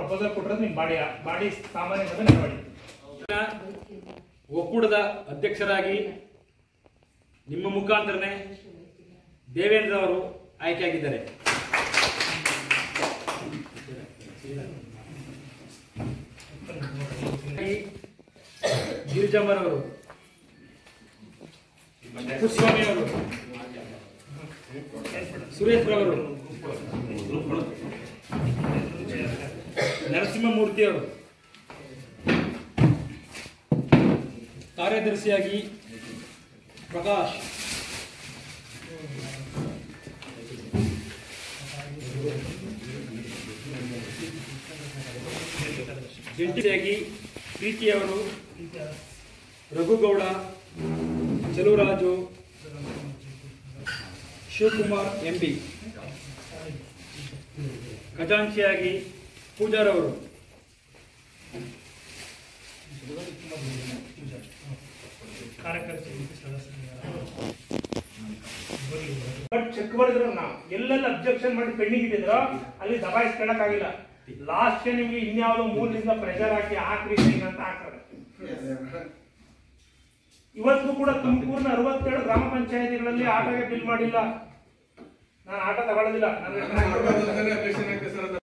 proposal ಕೊಟ್ಟಿರೋದು ನಿಮ್ಮ body body ಸಾಮಾನ್ಯ ಸಭೆ ಮಾಡಿ ಒಕ್ಕೂಟದ ಅಧ್ಯಕ್ಷರಾಗಿ ನಿಮ್ಮ ಮುಖಾಂತರನೇ ದೇವೇಂದ್ರ ಅವರು ಆಯ್ಕೆಯಾಗಿದ್ದಾರೆ ಗಿರಿಜಮ್ಮರವರು ಕುಸ್ವಾಮಿ ಅವರು ಸುರೇಶ್ ರವರು ನರಸಿಂಹಮೂರ್ತಿ ಅವರು ಕಾರ್ಯದರ್ಶಿಯಾಗಿ ಪ್ರಕಾಶ್ ಜಂಟಿಯಾಗಿ ಪ್ರೀತಿಯವರು ರಘುಗೌಡ ಚಲುವರಾಜು ಶಿವಕುಮಾರ್ ಎಂಬಿ ಖಜಾಂಚಿಯಾಗಿ ಪೂಜಾರವರು ಕಾರ್ಯಕರ್ತರು ಬಟ್ ಚೆಕ್ ಮಾಡಿದ್ರು ನಾವು ಎಲ್ಲೆಲ್ಲ ಅಬ್ಜೆಕ್ಷನ್ ಮಾಡಿ ಪೆಂಡಿಂಗ್ ಇಟ್ಟಿದ್ರು ಅಲ್ಲಿ ದಬಾಯಿಸ್ಕೊಳಕ್ ಆಗಿಲ್ಲ ಲಾಸ್ಟ್ ನಿಮ್ಗೆ ಇನ್ಯಾವುದೋ ಮೂಲದಿಂದ ಪ್ರೆಷರ್ ಹಾಕಿ ಹಾಕ್ರಿ ಸೈನ್ ಅಂತ ಹಾಕ್ತಾರೆ ಇವತ್ತು ಕೂಡ ತುಮಕೂರಿನ ಅರವತ್ತೇಳು ಗ್ರಾಮ ಪಂಚಾಯತಿಗಳಲ್ಲಿ ಆಟೋಗೆ ಬಿಲ್ ಮಾಡಿಲ್ಲ ನಾನು ಆಟೋ ತಗೊಳ್ಳೋದಿಲ್ಲ ನನ್ನ